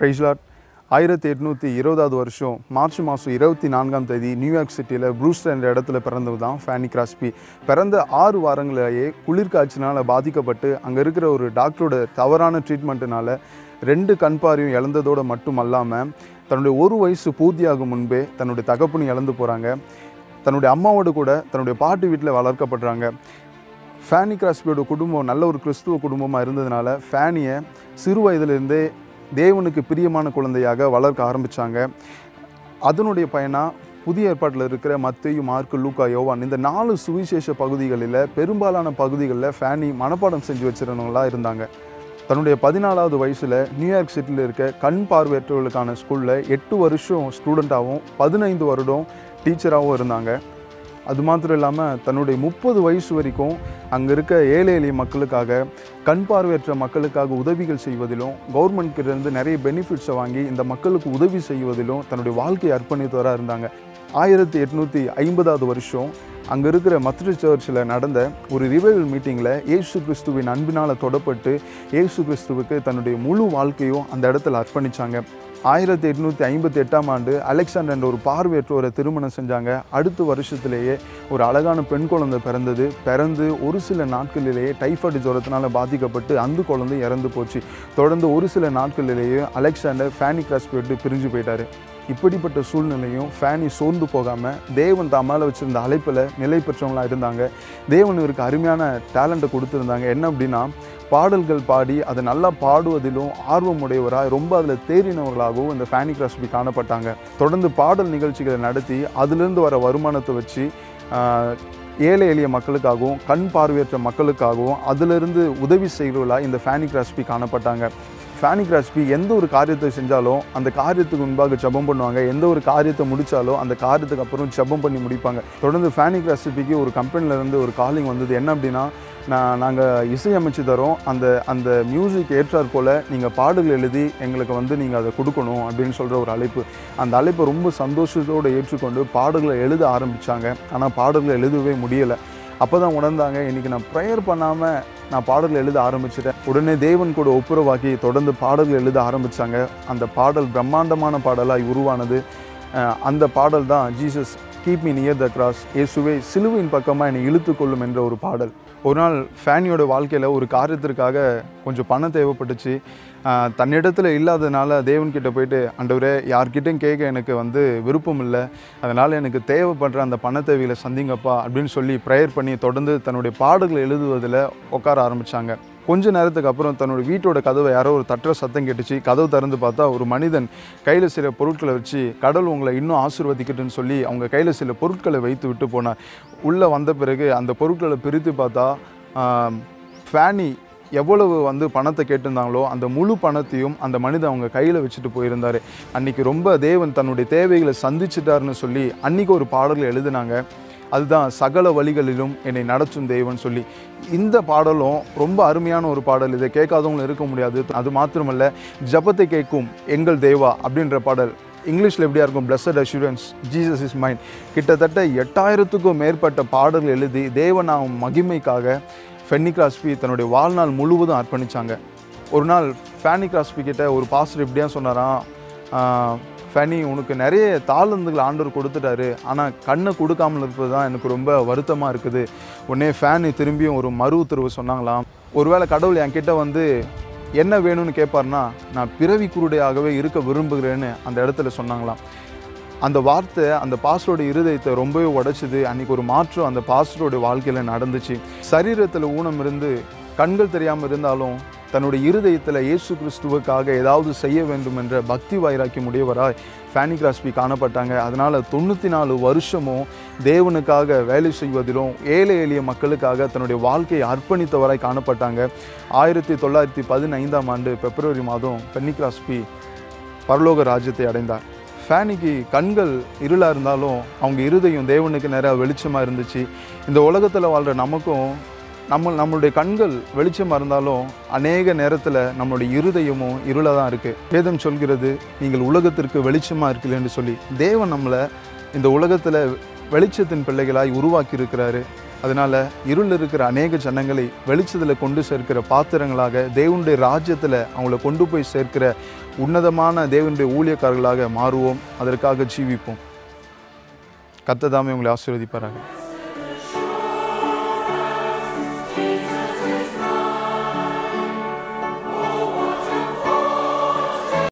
பிரைஸ்லாட் ஆயிரத்தி எட்நூற்றி இருபதாவது வருஷம் மார்ச் மாதம் இருபத்தி நான்காம் தேதி நியூயார்க் சிட்டியில் ப்ரூஸ்டர் என்ற இடத்துல பிறந்தது தான் ஃபேனி கிராஸ்பி பிறந்த ஆறு வாரங்களிலேயே குளிர்காய்ச்சினால் பாதிக்கப்பட்டு அங்கே இருக்கிற ஒரு டாக்டரோட தவறான ட்ரீட்மெண்ட்டுனால ரெண்டு கண் பார்வையும் இழந்ததோடு மட்டும் அல்லாமல் தன்னுடைய ஒரு வயசு பூர்த்தியாகும் முன்பே தன்னுடைய தகப்பனையும் இழந்து போகிறாங்க தன்னுடைய அம்மாவோடு கூட தன்னுடைய பாட்டி வீட்டில் வளர்க்கப்படுறாங்க ஃபேனி கிராஸ்பியோட குடும்பம் நல்ல ஒரு கிறிஸ்துவ குடும்பமாக இருந்ததுனால ஃபேனியை சிறு வயதிலிருந்தே தேவனுக்கு பிரியமான குழந்தையாக வளர்க்க ஆரம்பித்தாங்க அதனுடைய பயனாக புதிய ஏற்பாட்டில் இருக்கிற மத்தேயு மார்க்கு லூக்கா யோவான் இந்த நாலு சுவிசேஷ பகுதிகளில் பெரும்பாலான பகுதிகளில் ஃபேனி மனப்பாடம் செஞ்சு வச்சிருந்தவங்களா இருந்தாங்க தன்னுடைய பதினாலாவது வயசில் நியூயார்க் சிட்டியில் இருக்க கண் பார்வையற்றவர்களுக்கான ஸ்கூலில் எட்டு வருஷம் ஸ்டூடெண்ட்டாகவும் பதினைந்து வருடம் டீச்சராகவும் இருந்தாங்க அது மாத்திரம் இல்லாமல் தன்னுடைய முப்பது வயசு வரைக்கும் அங்கே இருக்க ஏழை எளிய மக்களுக்காக கண் பார்வையற்ற மக்களுக்காக உதவிகள் செய்வதிலும் கவர்மெண்ட்கிட்டேருந்து நிறைய பெனிஃபிட்ஸை வாங்கி இந்த மக்களுக்கு உதவி செய்வதிலும் தன்னுடைய வாழ்க்கையை அர்ப்பணித்தவராக இருந்தாங்க ஆயிரத்தி எட்நூற்றி ஐம்பதாவது வருஷம் அங்கே இருக்கிற மத்ரு சர்ச்சில் நடந்த ஒரு ரிவைவல் மீட்டிங்கில் இயேசு கிறிஸ்துவின் அன்பினால் தொடப்பட்டு இயேசு கிறிஸ்துவுக்கு தன்னுடைய முழு வாழ்க்கையும் அந்த இடத்துல அர்ப்பணித்தாங்க ஆயிரத்தி எட்நூற்றி ஐம்பத்தி எட்டாம் ஆண்டு அலெக்சாண்டர் என்ற ஒரு பார்வையற்றோரை திருமணம் செஞ்சாங்க அடுத்த வருஷத்திலேயே ஒரு அழகான பெண் குழந்தை பிறந்தது பிறந்து ஒரு சில நாட்களிலேயே டைஃபாய்டு ஜுரத்தினால பாதிக்கப்பட்டு அந்த குழந்தை இறந்து போச்சு தொடர்ந்து ஒரு சில நாட்களிலேயே அலெக்சாண்டர் ஃபேனி கிராஸ் போயிட்டு பிரிஞ்சு போயிட்டாரு இப்படிப்பட்ட சூழ்நிலையும் ஃபேனி சோர்ந்து போகாமல் தேவன் தான் மேலே வச்சுருந்த அழைப்பில் நிலை பெற்றவங்களாக இருந்தாங்க தேவன் இவருக்கு அருமையான டேலண்ட்டை கொடுத்துருந்தாங்க என்ன அப்படின்னா பாடல்கள் பாடி அதை நல்லா பாடுவதிலும் ஆர்வமுடையவராக ரொம்ப அதில் தேறினவர்களாகவும் இந்த ஃபேனி கிராஸ்பி காணப்பட்டாங்க தொடர்ந்து பாடல் நிகழ்ச்சிகளை நடத்தி அதிலிருந்து வர வருமானத்தை வச்சு ஆஹ், ஏழை எளிய மக்களுக்காகவும் கண் பார்வையற்ற மக்களுக்காகவும் அதிலிருந்து உதவி செய்கிறவர்களாக இந்த ஃபேனி கிராஸ்பி காணப்பட்டாங்க ஃபேனி கிராஸ்பி எந்த ஒரு காரியத்தை செஞ்சாலும் அந்த காரியத்துக்கு முன்பாக ஜெபம் பண்ணுவாங்க எந்த ஒரு காரியத்தை முடித்தாலும் அந்த காரியத்துக்கு அப்புறம் ஜெபம் பண்ணி முடிப்பாங்க தொடர்ந்து ஃபேனி கிராஸ்பிக்கு ஒரு கம்பெனில இருந்து ஒரு காலிங் வந்தது என்ன அப்படின்னா நான் நாங்கள் இசையமைச்சு தரோம் அந்த அந்த மியூசிக் ஏற்றாற் போல் நீங்கள் பாடல்கள் எழுதி எங்களுக்கு வந்து நீங்கள் அதை கொடுக்கணும் அப்படின்னு சொல்கிற ஒரு அழைப்பு அந்த அழைப்பை ரொம்ப சந்தோஷத்தோடு ஏற்றுக்கொண்டு பாடல்களை எழுத ஆரம்பித்தாங்க ஆனால் பாடல்களை எழுதவே முடியலை அப்போ தான் உணர்ந்தாங்க இன்றைக்கி நான் ப்ரேயர் பண்ணாமல் நான் பாடல்கள் எழுத ஆரம்பிச்சிட்டேன் உடனே தேவன் கூட ஒப்புரவாக்கி தொடர்ந்து பாடல்கள் எழுத ஆரம்பித்தாங்க அந்த பாடல் பிரம்மாண்டமான பாடலாய் உருவானது அஹ் அந்த பாடல் தான் Jesus keep me near the cross இயேசுவே சிலுவையின் பக்கமாக என்னை இழுத்து கொள்ளும் என்ற ஒரு பாடல் ஒரு நாள் ஃபேனியோட வாழ்க்கையில் ஒரு காரியத்திற்காக கொஞ்சம் பணம் தேவைப்பட்டுச்சு ஆஹ் தன்னிடத்தில் இல்லாதனால தேவன்கிட்ட போயிட்டு ஆண்டவரே யார்கிட்டையும் கேட்க எனக்கு வந்து விருப்பம் இல்லை அதனால் எனக்கு தேவைப்படுற அந்த பண தேவைகளை சந்திங்கப்பா அப்படின்னு சொல்லி ப்ரேயர் பண்ணி தொடர்ந்து தன்னுடைய பாடல்களை எழுதுவதில் உட்கார ஆரம்பித்தாங்க கொஞ்ச நேரத்துக்கு அப்புறம் தன்னோட வீட்டோட கதவை யாரோ ஒரு தட்டுற சத்தம் கேட்டுச்சு கதவு திறந்து பார்த்தா ஒரு மனிதன் கையில் சில பொருட்களை வச்சு கடவுள் உங்களை இன்னும் ஆசீர்வதிக்கட்டுன்னு சொல்லி அவங்க கையில் சில பொருட்களை வைத்து விட்டு போனார் உள்ளே வந்த பிறகு அந்த பொருட்களை பிரித்து பார்த்தா ஆம், ஃபேனி எவ்வளவு வந்து பணத்தை கேட்டிருந்தாங்களோ அந்த முழு பணத்தையும் அந்த மனிதன் அவங்க கையில் வச்சுட்டு போயிருந்தார் அன்னைக்கு ரொம்ப தேவன் தன்னுடைய தேவைகளை சந்திச்சிட்டாருன்னு சொல்லி அன்னைக்கு ஒரு பாடல்கள் எழுதினாங்க அதுதான் சகல வழிகளிலும் என்னை நடத்தும் தெய்வன் சொல்லி இந்த பாடலும் ரொம்ப அருமையான ஒரு பாடல் இதை கேட்காதவங்களும் இருக்க முடியாது அது மாத்திரமல்ல ஜபத்தை கேட்கும் எங்கள் தேவா அப்படின்ற பாடல் இங்கிலீஷில் எப்படியா இருக்கும் blessed assurance Jesus is mine கிட்டத்தட்ட எட்டாயிரத்துக்கும் மேற்பட்ட பாடல்கள் எழுதி தேவனாம் மகிமைக்காக ஃபென்னி கிராஸ்பி தன்னுடைய வாழ்நாள் முழுவதும் அர்ப்பணித்தாங்க ஒரு நாள் ஃபேனி கிராஸ்பி கிட்ட ஒரு பாஸ்டர் இப்படியா சொன்னாராம் "ஆஹ், ஃபேனி உனக்கு நிறைய தாளந்துகள் ஆண்டவர் கொடுத்துட்டாரு ஆனால் கண்ணை கொடுக்காமல் இருப்பது தான் எனக்கு ரொம்ப வருத்தமாக இருக்குது உடனே ஃபேனி திரும்பியும் ஒரு மறு உத்தரவு சொன்னாங்களாம் ஒருவேளை கடவுள் என்கிட்ட வந்து என்ன வேணும்னு கேட்பார்னா நான் பிறவி குருடையாகவே இருக்க விரும்புகிறேன்னு அந்த இடத்துல சொன்னாங்களாம் அந்த வார்த்தை அந்த பாஸ்டரோட இருதயத்தை ரொம்பவே உடைச்சிது அன்னைக்கு ஒரு மாற்றம் அந்த பாஸ்டரோட வாழ்க்கையில் நடந்துச்சு சரீரத்தில் ஊனம் இருந்து கண்கள் தெரியாமல் இருந்தாலும் தன்னுடைய இருதயத்தில் இயேசு கிறிஸ்துவுக்காக ஏதாவது செய்ய வேண்டும் என்ற பக்தி வைராக்கியம் உடையவராய் ஃபேனி கிராஸ்பி காணப்பட்டாங்க அதனால் தொண்ணூற்றி நாலு வருஷமும் தேவனுக்காக வேலை செய்வதிலும் ஏழை எளிய மக்களுக்காக தன்னுடைய வாழ்க்கையை அர்ப்பணித்தவராய் காணப்பட்டாங்க ஆயிரத்தி தொள்ளாயிரத்தி பதினைந்தாம் ஆண்டு பிப்ரவரி மாதம் ஃபென்னி கிராஸ்பி பரலோக ராஜ்யத்தை அடைந்தார் ஃபேனிக்கு கண்கள் இருளாக இருந்தாலும் அவங்க இருதயம் தேவனுக்கு நிறையா வெளிச்சமாக இருந்துச்சு இந்த உலகத்தில் வாழ்கிற நமக்கும் நம்ம நம்மளுடைய கண்கள் வெளிச்சமாக இருந்தாலும் அநேக நேரத்தில் நம்மளுடைய இருதயமும் இருளாக தான் இருக்குது வேதம் சொல்கிறது நீங்கள் உலகத்திற்கு வெளிச்சமாக இருக்கலன்னு சொல்லி தேவன் நம்மளை இந்த உலகத்தில் வெளிச்சத்தின் பிள்ளைகளாய் உருவாக்கி இருக்கிறாரு அதனால் இருள் இருக்கிற அநேக ஜனங்களை வெளிச்சத்தில் கொண்டு சேர்க்கிற பாத்திரங்களாக தேவனுடைய ராஜ்யத்தில் அவங்கள கொண்டு போய் சேர்க்கிற உன்னதமான தேவனுடைய ஊழியக்காரர்களாக மாறுவோம் அதற்காக ஜீவிப்போம் கத்ததாமே உங்களை ஆசீர்வதிப்பாராங்க